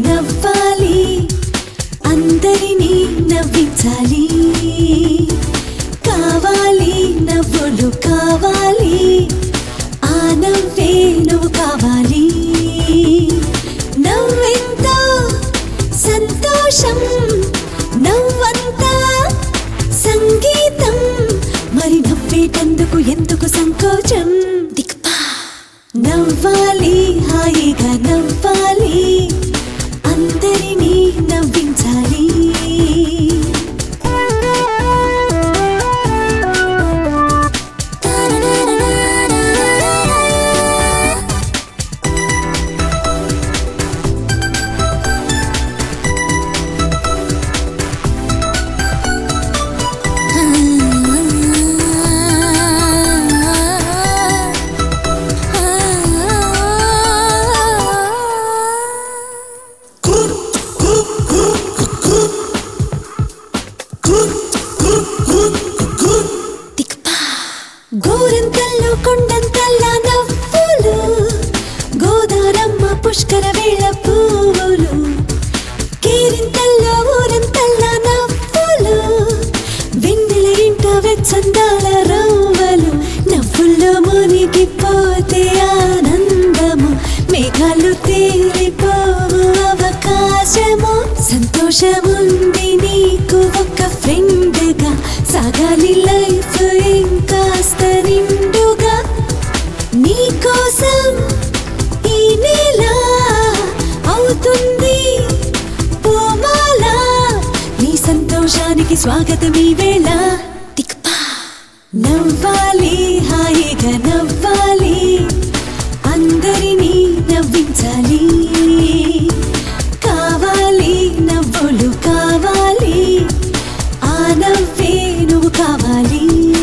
నవ్వాలి అందరినీ నవ్వించాలి కావాలి నవ్వులు కావాలి ఆ నవ్వే నువ్వు కావాలి నవ్వెంతో సంతోషం నవ్వంతా సంగీతం మరి నవ్వేటందుకు ఎందుకు సంకోచం దిక్పా నవ్వాలి హాయిగా నవ్వాలి అందరినీ నవ్వించాలి గోరంతల్లో కొండంతల్లా నవ్వులు గోదారమ్మ పుష్కర వేళ పువ్వులు కేరింతల్లో ఊరంతల్లా నవ్వులు వెన్నెల ఇంట వెచ్చందాల రవ్వలు నవ్వుల్లో మునిగిపోతే ఆనందము మేఘాలు తేలిపోవు అవకాశము సంతోషముంది నీకు ఒక ఫ్రెండ్గా సాగాలి లైఫ్ ఇంకాస్త నిండుగా నీకోసం ఈ నేల అవుతుంది పూమాల నీ సంతోషానికి స్వాగతం ఈ వేళ దిక్పా నవ్వాలి హాయిగా నవ్వాలి అందరినీ నవ్వించాలి కావాలి నవ్వులు కావాలి ఆ నవ్వే నువ్వు కావాలి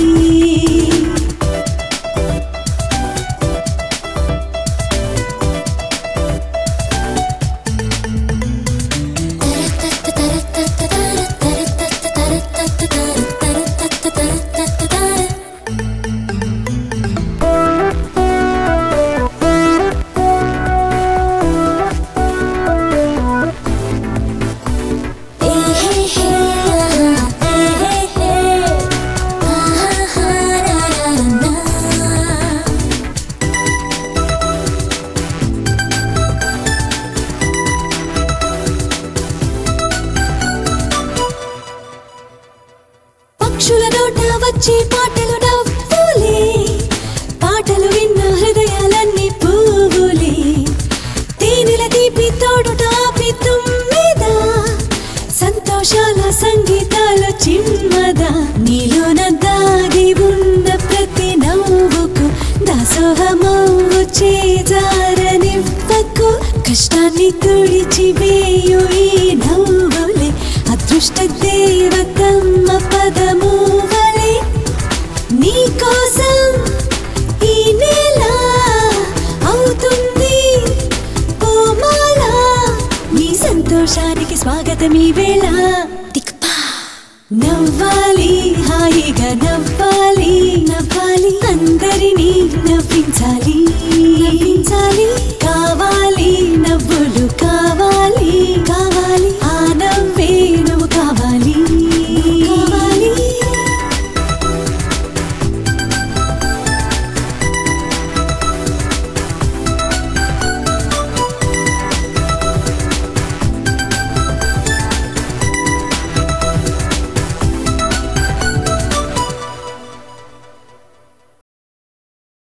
పక్షుల నోట వచ్చే పాటలు నవ్వులే పాటలు విన్న హృదయాలన్నీ పువ్వులే తేనెల తీపి తోడుట ఆపి తుమ్మెద సంతోషాల సంగీతాలు చిమ్మద నీలోన దాగి ఉన్న ప్రతి నవ్వుకు దాసోహమవు చేజారనివ్వకు కష్టాన్ని తుడిచి వేయు ఈ నవ్వులే అదృష్ట దేవతమ్మ పదము వలె నీకోసం ఈ నేల అవుతుంది కోమాల నీ సంతోషానికి స్వాగతం ఈ వేళ దిక్పా నవ్వాలి హాయిగా నవ్వాలి నవ్వాలి అందరినీ నవ్వించాలి నవ్వించాలి కావాలి నవ్వులు కావాలి